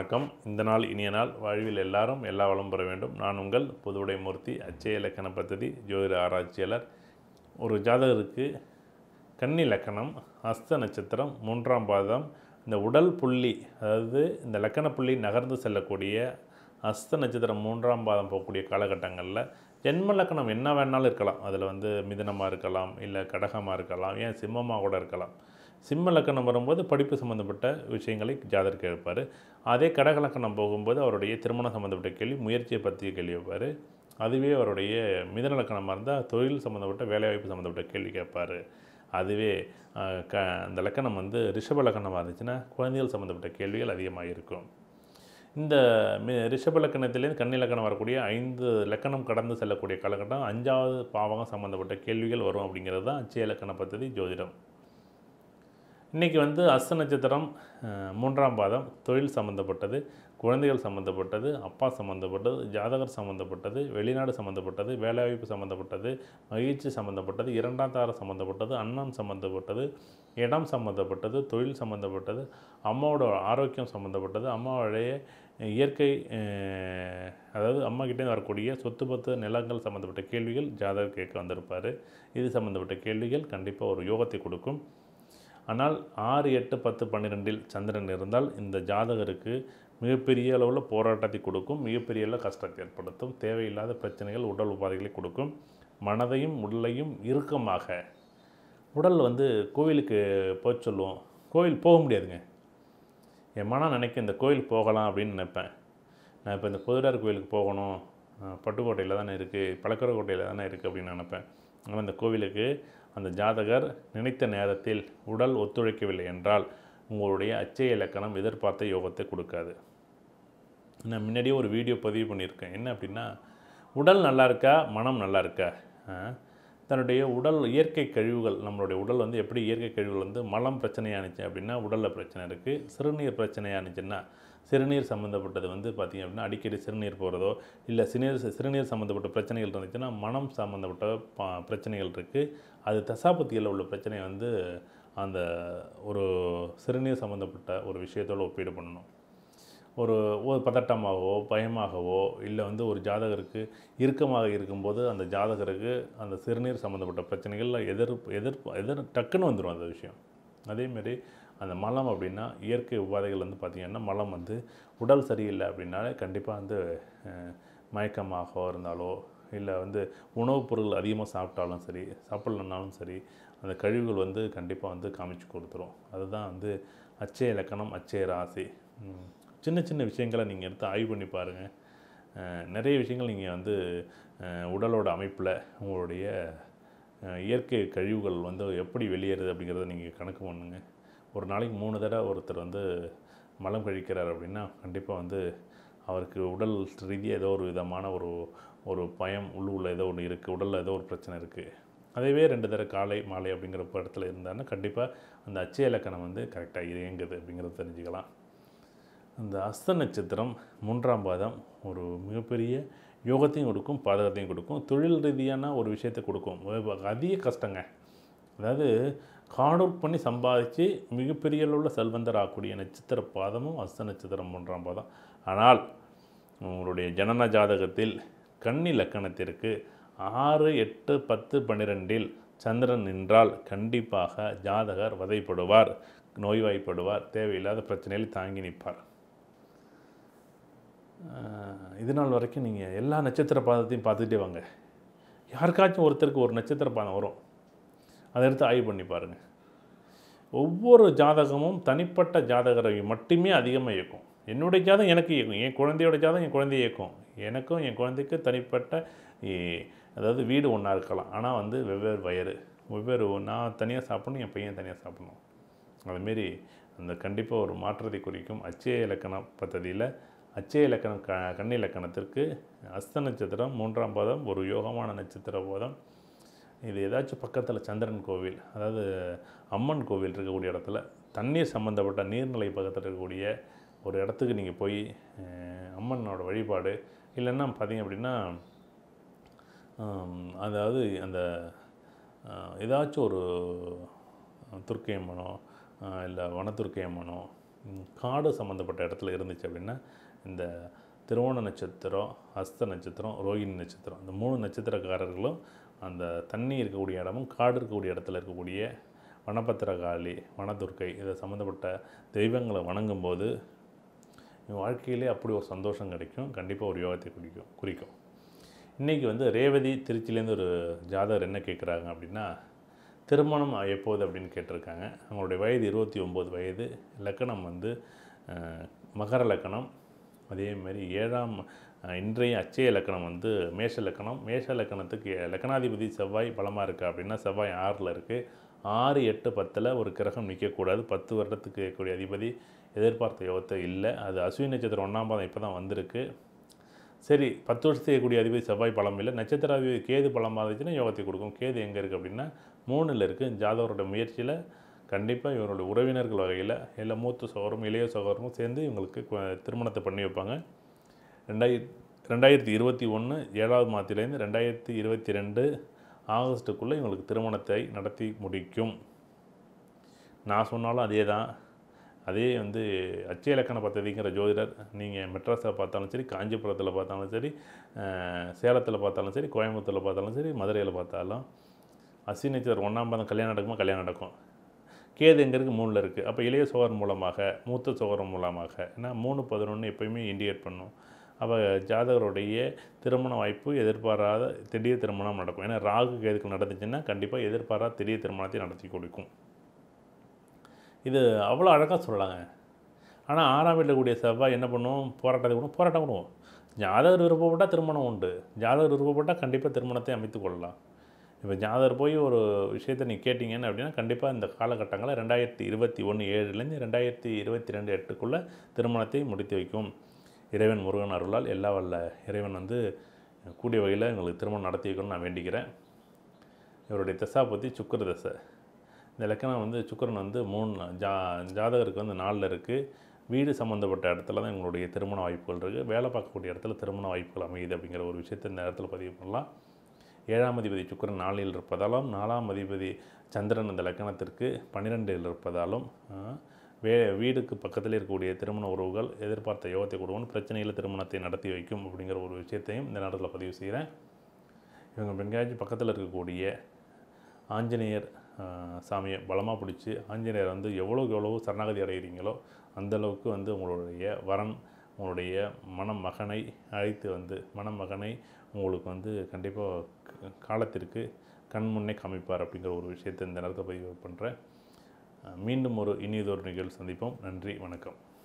வணக்கம் இந்த நாள் இனிய நாள் வாழ்வில் எல்லாரும் எல்லா வளம் பெற வேண்டும் நான் உங்கள் புதுவுடை மூர்த்தி அச்சய இலக்கண பദ്ധதி ஜோதிட ஆராய்ச்சியாளர் ஒரு ஜாதகருக்கு கன்னி லக்கணம் ஹஸ்த நட்சத்திரம் மூன்றாம் பாதம் இந்த உடல் புள்ளி அதாவது இந்த லக்கண புள்ளி நகர்ந்து செல்லக்கூடிய ஹஸ்த நட்சத்திரம் மூன்றாம் பாதம் போகக்கூடிய காலகட்டங்களில் ஜென்ம லக்கணம் என்ன வேணாலும் இருக்கலாம் அதில் வந்து மிதனமாக இருக்கலாம் இல்லை கடகமாக இருக்கலாம் ஏன் சிம்மமாக கூட இருக்கலாம் சிம்ம லக்கணம் வரும்போது படிப்பு சம்மந்தப்பட்ட விஷயங்களை ஜாதகர் கேட்பார் அதே கடக லக்கணம் போகும்போது அவருடைய திருமணம் சம்மந்தப்பட்ட கேள்வி முயற்சியை பற்றிய கேள்வி வைப்பார் அதுவே அவருடைய மிதன லக்கணமாக இருந்தால் தொழில் சம்மந்தப்பட்ட வேலைவாய்ப்பு சம்மந்தப்பட்ட கேள்வி கேட்பார் அதுவே அஹ், க அந்த லக்கணம் வந்து ரிஷப லக்கணமாக இருந்துச்சுன்னா குழந்தைகள் சம்மந்தப்பட்ட கேள்விகள் அதிகமாக இருக்கும் இந்த மி- ரிஷப லக்கணத்திலேருந்து கன்னி லக்கணம் வரக்கூடிய ஐந்து லக்கணம் கடந்து செல்லக்கூடிய காலகட்டம் அஞ்சாவது பாவகம் சம்மந்தப்பட்ட கேள்விகள் வரும் அப்படிங்கிறது தான் அச்சய லக்கண பദ്ധதி ஜோதிடம் இன்றைக்கி வந்து அஸ்த நட்சத்திரம் அஹ், மூன்றாம் பாதம் தொழில் சம்மந்தப்பட்டது குழந்தைகள் சம்மந்தப்பட்டது அப்பா சம்மந்தப்பட்டது ஜாதகர் சம்மந்தப்பட்டது வெளிநாடு சம்மந்தப்பட்டது வேலைவாய்ப்பு சம்மந்தப்பட்டது மகிழ்ச்சி சம்மந்தப்பட்டது இரண்டாம் தார சம்மந்தப்பட்டது அண்ணன் சம்மந்தப்பட்டது இடம் சம்மந்தப்பட்டது தொழில் சம்மந்தப்பட்டது அம்மாவோட ஆரோக்கியம் சம்மந்தப்பட்டது அம்மாவுடைய இயற்கை அஹ், அதாவது அம்மா கிட்டேருந்து வரக்கூடிய சொத்து பத்து நிலங்கள் சம்மந்தப்பட்ட கேள்விகள் ஜாதகர் கேட்க வந்திருப்பார் இது சம்மந்தப்பட்ட கேள்விகள் கண்டிப்பாக ஒரு யோகத்தை கொடுக்கும் ஆனால் ஆறு எட்டு பத்து பன்னிரெண்டில் சந்திரன் இருந்தால் இந்த ஜாதகருக்கு மிகப்பெரிய அளவில் போராட்டத்தை கொடுக்கும் மிகப்பெரிய அளவில் கஷ்டத்தை ஏற்படுத்தும் தேவையில்லாத பிரச்சனைகள் உடல் உபாதைகளை கொடுக்கும் மனதையும் உடலையும் இறுக்கமாக உடல் வந்து கோவிலுக்கு போக சொல்லுவோம் கோவில் போக முடியாதுங்க என் மனம் நினைக்க இந்த கோயில் போகலாம் அப்படின்னு நினைப்பேன் நான் இப்போ இந்த புதுடார் கோயிலுக்கு போகணும் அஹ், பட்டுக்கோட்டையில் தானே இருக்குது பழக்கரக்கோட்டையில் தானே இருக்குது அப்படின்னு நினைப்பேன் ஆனால் இந்த கோவிலுக்கு அந்த ஜாதகர் நினைத்த நேரத்தில் உடல் ஒத்துழைக்கவில்லை என்றால் உங்களுடைய அச்சய இலக்கணம் எதிர்பார்த்த யோகத்தை கொடுக்காது நான் முன்னாடியே ஒரு வீடியோ பதிவு பண்ணியிருக்கேன் என்ன அப்படின்னா உடல் நல்லா இருக்கா மனம் நல்லா இருக்கா ஆ? தன்னுடைய உடல் இயற்கை கழிவுகள் நம்மளுடைய உடல் வந்து எப்படி இயற்கை கழிவுகள் வந்து மலம் பிரச்சனையானுச்சு அப்படின்னா உடலில் பிரச்சனை இருக்குது சிறுநீர் பிரச்சனையானுச்சுன்னா சிறுநீர் சம்மந்தப்பட்டது வந்து பார்த்திங்க அப்படின்னா அடிக்கடி சிறுநீர் போகிறதோ இல்லை சிறுநீர் சிறுநீர் சம்மந்தப்பட்ட பிரச்சனைகள் இருந்துச்சுன்னா மனம் சம்மந்தப்பட்ட ப- பிரச்சனைகள் இருக்குது அது தசாபத்தியில் உள்ள பிரச்சனையை வந்து அந்த ஒரு சிறுநீர் சம்மந்தப்பட்ட ஒரு விஷயத்தோடு ஒப்பீடு பண்ணணும் ஒரு ஒரு பதட்டமாகவோ பயமாகவோ இல்லை வந்து ஒரு ஜாதகருக்கு இறுக்கமாக இருக்கும்போது அந்த ஜாதகருக்கு அந்த சிறுநீர் சம்மந்தப்பட்ட பிரச்சனைகள் எதிர் எதிர் எதிர் டக்குன்னு வந்துடும் அந்த விஷயம் அதேமாரி அந்த மலம் அப்படின்னா இயற்கை உபாதைகள் வந்து பார்த்திங்கன்னா மலம் வந்து உடல் சரியில்லை அப்படின்னாலே கண்டிப்பாக வந்து அஹ், மயக்கமாக இருந்தாலோ இல்லை வந்து உணவுப் பொருள் அதிகமாக சாப்பிட்டாலும் சரி சாப்பிட்லனாலும் சரி அந்த கழிவுகள் வந்து கண்டிப்பாக வந்து காமிச்சு கொடுத்துரும் அதுதான் வந்து அச்சய இலக்கணம் அச்சய ராசி ம். சின்ன சின்ன விஷயங்களை நீங்கள் எடுத்து ஆய்வு பண்ணி பாருங்கள் நிறைய விஷயங்கள் நீங்கள் வந்து அஹ், உடலோட அமைப்பில் உங்களுடைய அஹ், இயற்கை கழிவுகள் வந்து எப்படி வெளியேறுது அப்படிங்கிறத நீங்கள் கணக்கு பண்ணுங்க ஒரு நாளைக்கு மூணு தடவை ஒருத்தர் வந்து மலம் கழிக்கிறார் அப்படின்னா கண்டிப்பாக வந்து அவருக்கு உடல் ரீதியாக ஏதோ ஒரு விதமான ஒரு ஒரு பயம் உள்ளுக்குள்ள ஏதோ ஒன்று இருக்குது உடலில் ஏதோ ஒரு பிரச்சனை இருக்குது அதேவே ரெண்டு தடவை காலை மாலை அப்படிங்கிற இடத்துல இருந்தாருன்னா கண்டிப்பாக அந்த அச்சய இலக்கணம் வந்து கரெக்டாக இயங்குது அப்படிங்கிறத தெரிஞ்சுக்கலாம் அந்த அஸ்த நட்சத்திரம் மூன்றாம் பாதம் ஒரு மிகப்பெரிய யோகத்தையும் கொடுக்கும் பாதகத்தையும் கொடுக்கும் தொழில் ரீதியான ஒரு விஷயத்தை கொடுக்கும் வ- அதிக கஷ்டங்க அதாவது ஹார்ட் ஒர்க் பண்ணி சம்பாதிச்சு மிகப்பெரிய அளவில் செல்வந்தர் ஆகக்கூடிய நட்சத்திர பாதமும் அஸ்த நட்சத்திரம் மூன்றாம் பாதம் ஆனால் உங்களுடைய ஜனன ஜாதகத்தில் கன்னி லக்கணத்திற்கு ஆறு எட்டு பத்து பன்னிரெண்டில் சந்திரன் நின்றால் கண்டிப்பாக ஜாதகர் வதைப்படுவார் நோய்வாய்ப்படுவார் தேவையில்லாத பிரச்சனையில் தாங்கி நிற்பார் ஆஹ் இது நாள் வரைக்கும் நீங்கள் எல்லா நட்சத்திர பாதத்தையும் பார்த்துட்டே வாங்க யாருக்காச்சும் ஒருத்தருக்கு ஒரு நட்சத்திர பாதம் வரும் அதை எடுத்து ஆய்வு பண்ணி பாருங்கள் ஒவ்வொரு ஜாதகமும் தனிப்பட்ட ஜாதகரை மட்டுமே அதிகமாக இயக்கும் என்னுடைய ஜாதகம் எனக்கு இயக்கும் என் குழந்தையோட ஜாதகம் என் குழந்தைய இயக்கும் எனக்கும் என் குழந்தைக்கு தனிப்பட்ட இ- அதாவது வீடு ஒன்றா இருக்கலாம் ஆனால் வந்து வெவ்வேறு வயறு வெவ்வேறு நான் தனியாக சாப்பிடணும் என் பையன் தனியாக சாப்பிடணும் அதுமாரி அந்த கண்டிப்பாக ஒரு மாற்றத்தை குறிக்கும் அச்சய இலக்கண பദ്ധதியில் அச்சய இலக்கணம் க கன்னி இலக்கணத்திற்கு அஸ்த நட்சத்திரம் மூன்றாம் பாதம் ஒரு யோகமான நட்சத்திர போதம் இது ஏதாச்சும் பக்கத்தில் சந்திரன் கோவில் அதாவது அம்மன் கோவில் இருக்கக்கூடிய இடத்துல தண்ணீர் சம்மந்தப்பட்ட நீர்நிலை பக்கத்தில் இருக்கக்கூடிய ஒரு இடத்துக்கு நீங்கள் போய் அஹ், அம்மனோட வழிபாடு இல்லைன்னா பார்த்தீங்க அப்படின்னா ஆம், அதாவது அந்த அஹ், ஏதாச்சும் ஒரு துர்க்கை அம்மனோ இல்லை வனத்துர்க்கை அம்மனோ ம், காடு சம்மந்தப்பட்ட இடத்துல இருந்துச்சு அப்படின்னா இந்த திருவோண நட்சத்திரம் ஹஸ்த நட்சத்திரம் ரோகிணி நட்சத்திரம் இந்த மூணு நட்சத்திரக்காரர்களும் அந்த தண்ணி இருக்கக்கூடிய இடமும் காடு இருக்கக்கூடிய இடத்துல இருக்கக்கூடிய வனபத்திரகாளி வனதுர்க்கை இதை சம்மந்தப்பட்ட தெய்வங்களை வணங்கும்போது என் வாழ்க்கையிலே அப்படி ஒரு சந்தோஷம் கிடைக்கும் கண்டிப்பாக ஒரு யோகத்தை குறிக்கும் குறிக்கும் இன்றைக்கி வந்து ரேவதி திருச்சியிலேருந்து ஒரு ஜாதகர் என்ன கேட்குறாங்க அப்படின்னா திருமணம் எப்போது அப்படின்னு கேட்டிருக்காங்க அவங்களுடைய வயது இருபத்தி ஒம்பது வயது லக்கணம் வந்து அஹ், மகர லக்கணம் அதே மாதிரி ஏழாம் அஹ், இன்றைய அச்சய லக்கணம் வந்து மேஷ லக்கணம் மேஷ லக்கணத்துக்கு லக்கணாதிபதி செவ்வாய் பலமாக இருக்கா அப்படின்னா செவ்வாய் ஆறில் இருக்குது ஆறு எட்டு பத்தில் ஒரு கிரகம் நிற்கக்கூடாது பத்து வருடத்துக்கு இருக்கக்கூடிய அதிபதி எதிர்பார்த்த யோகத்தை இல்லை அது அஸ்வினி நட்சத்திரம் ஒன்றாம் பாதம் இப்போ தான் வந்திருக்கு சரி பத்து வருஷத்துக்கு இருக்கக்கூடிய அதிபதி செவ்வாய் பலம் இல்லை நட்சத்திர அதிபதி கேது பலமாக இருந்துச்சுன்னா யோகத்தை கொடுக்கும் கேது எங்கே இருக்குது அப்படின்னா மூணில் இருக்குது ஜாதவரோட முயற்சியில் கண்டிப்பாக இவருடைய உறவினர்கள் வகையில் இல்லை மூத்த சகோதரம் இளைய சகோதரமும் சேர்ந்து இவங்களுக்கு கு- திருமணத்தை பண்ணி வைப்பாங்க ரெண்டாயிரத்தி ரெண்டாயிரத்தி இருபத்தி ஒன்று ஏழாவது மாதத்துலேருந்து ரெண்டாயிரத்தி இருபத்தி ரெண்டு ஆகஸ்ட்டுக்குள்ளே இவங்களுக்கு திருமணத்தை நடத்தி முடிக்கும் நான் சொன்னாலும் அதே தான் அதே வந்து அச்சய இலக்கண பദ്ധதிங்கிற ஜோதிடர் நீங்கள் மெட்ராஸில் பார்த்தாலும் சரி காஞ்சிபுரத்தில் பார்த்தாலும் சரி அஹ், சேலத்தில் பார்த்தாலும் சரி கோயம்புத்தூரில் பார்த்தாலும் சரி மதுரையில் பார்த்தாலும் அஸ்வினி நட்சத்திரம் ஒன்றாம் பாதம் கல்யாணம் நடக்குமா கல்யாணம் நடக்கும் கேது எங்கே இருக்குது மூணில் இருக்குது அப்போ இளைய சோகர் மூலமாக மூத்த சோகர் மூலமாக ஏன்னா மூணு பதினொன்று எப்பயுமே இண்டிகேட் பண்ணும் அப்போ ஜாதகருடைய திருமண வாய்ப்பு எதிர்பாராத திடீர் திருமணம் நடக்கும் ஏன்னா ராகு கேதுக்கு நடந்துச்சுன்னா கண்டிப்பாக எதிர்பாராத திடீர் திருமணத்தை நடத்தி கொடுக்கும் இது அவ்வளோ அழகாக சொல்லலாங்க ஆனால் ஆறாம் வீட்டில் கூடிய செவ்வாய் என்ன பண்ணுவோம் போராட்டத்தை கூட போராட்டம் பண்ணுவோம் ஜாதகர் விருப்பப்பட்டால் திருமணம் உண்டு ஜாதகர் விருப்பப்பட்டால் கண்டிப்பாக திருமணத்தை அமைத்து கொள்ளலாம் இப்போ ஜாதகர் போய் ஒரு விஷயத்தை நீ கேட்டிங்கன்னு அப்படின்னா கண்டிப்பாக இந்த காலகட்டங்களில் ரெண்டாயிரத்தி இருபத்தி ஒன்று ஏழுலேருந்து ரெண்டாயிரத்தி இருபத்தி ரெண்டு எட்டுக்குள்ளே திருமணத்தை முடித்து வைக்கும் இறைவன் முருகன் அருளால் எல்லா வல்ல இறைவன் வந்து கூடிய வகையில் எங்களுக்கு திருமணம் நடத்தி வைக்கணும்னு நான் வேண்டிக்கிறேன் இவருடைய தசாபதி சுக்கிர தசை இந்த லக்கணம் வந்து சுக்கிரன் வந்து மூணு ஜா ஜாதகருக்கு வந்து நாலில் இருக்குது வீடு சம்மந்தப்பட்ட இடத்துல தான் எங்களுடைய திருமண வாய்ப்புகள் இருக்குது வேலை பார்க்கக்கூடிய இடத்துல திருமண வாய்ப்புகள் அமையுது அப்படிங்கிற ஒரு விஷயத்தை இந்த இடத்துல பதிவு பண்ணலாம் ஏழாம் அதிபதி சுக்கிரன் நாலில் இருப்பதாலும் நாலாம் அதிபதி சந்திரன் இந்த லக்கணத்திற்கு பன்னிரெண்டில் இருப்பதாலும் ஆ, வே வீடுக்கு பக்கத்தில் இருக்கக்கூடிய திருமண உறவுகள் எதிர்பார்த்த யோகத்தை கொடுக்கணும் பிரச்சனையில் திருமணத்தை நடத்தி வைக்கும் அப்படிங்கிற ஒரு விஷயத்தையும் இந்த நேரத்தில் பதிவு செய்கிறேன் இவங்க பெண்காட்சி பக்கத்தில் இருக்கக்கூடிய ஆஞ்சநேயர் ஆஹ், சாமியை பலமாக பிடிச்சி ஆஞ்சநேயர் வந்து எவ்வளோக்கு எவ்வளவோ சரணாகதி அடைகிறீங்களோ அந்த அளவுக்கு வந்து உங்களுடைய வரன் உங்களுடைய மணமகனை அழைத்து வந்து மணமகனை உங்களுக்கு வந்து கண்டிப்பாக காலத்திற்கு கண் முன்னே காமிப்பார் அப்படிங்கிற ஒரு விஷயத்தை இந்த நேரத்தை பதிவு பண்ணுறேன் மீண்டும் ஒரு இனியதொரு நிகழ்வு சந்திப்போம் நன்றி வணக்கம்